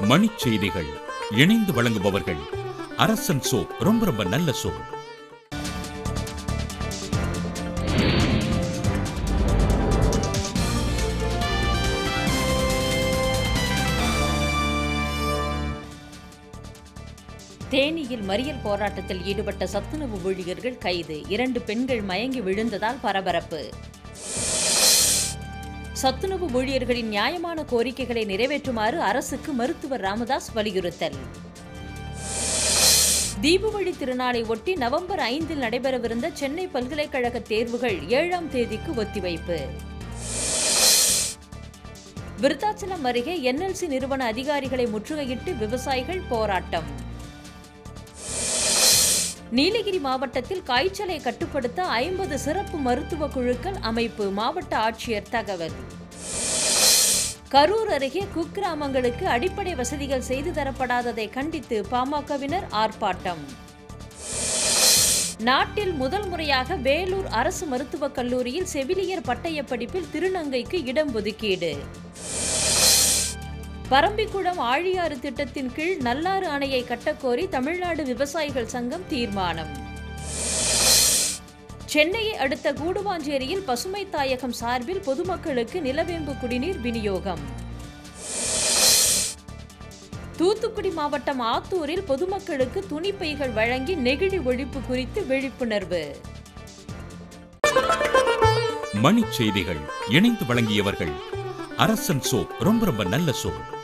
மணிச் செய்திகள் இணைந்து வழங்குபவர்கள் அரசன் சோ ரொம்ப ரொம்ப நல்ல சோ தேனியில் மறியல் போராட்டத்தில் ஈடுபட்ட சத்துணவு ஊழியர்கள் கைது இரண்டு பெண்கள் மயங்கி விழுந்ததால் பரபரப்பு சத்துணவு ஊழியர்களின் நியாயமான கோரிக்கைகளை நிறைவேற்றுமாறு அரசுக்கு மருத்துவர் ராமதாஸ் வலியுறுத்தல் தீபவழி திருநாளை ஒட்டி நவம்பர் ஐந்தில் நடைபெறவிருந்த சென்னை பல்கலைக்கழக தேர்வுகள் ஏழாம் தேதிக்கு ஒத்திவைப்பு விருத்தாச்சலம் அருகே என்எல்சி நிறுவன அதிகாரிகளை முற்றுகையிட்டு விவசாயிகள் போராட்டம் நீலகிரி மாவட்டத்தில் காய்ச்சலை கட்டுப்படுத்த ஐம்பது சிறப்பு மருத்துவ குழுக்கள் அமைப்பு மாவட்ட ஆட்சியர் தகவல் கரூர் அருகே குக்கிராமங்களுக்கு அடிப்படை வசதிகள் செய்து தரப்படாததை கண்டித்து பாமகவினர் ஆர்ப்பாட்டம் நாட்டில் முதல் முறையாக வேலூர் அரசு மருத்துவக் கல்லூரியில் செவிலியர் பட்டய படிப்பில் திருநங்கைக்கு இடம் ஒதுக்கீடு பரம்பிக்குளம் ஆழியாறு திட்டத்தின் கீழ் நல்லாறு அணையை கட்டக்கோரி தமிழ்நாடு விவசாயிகள் சங்கம் தீர்மானம் சென்னையை அடுத்த கூடுவாஞ்சேரியில் பசுமை தாயகம் சார்பில் பொதுமக்களுக்கு நிலவேம்பு குடிநீர் விநியோகம் தூத்துக்குடி மாவட்டம் ஆத்தூரில் பொதுமக்களுக்கு துணிப்பைகள் வழங்கி நெகிழி ஒழிப்பு குறித்து விழிப்புணர்வு மணிச் செய்திகள் இணைந்து வழங்கியவர்கள் அரசன் சோ ரொம்ப ரொம்ப நல்ல சோ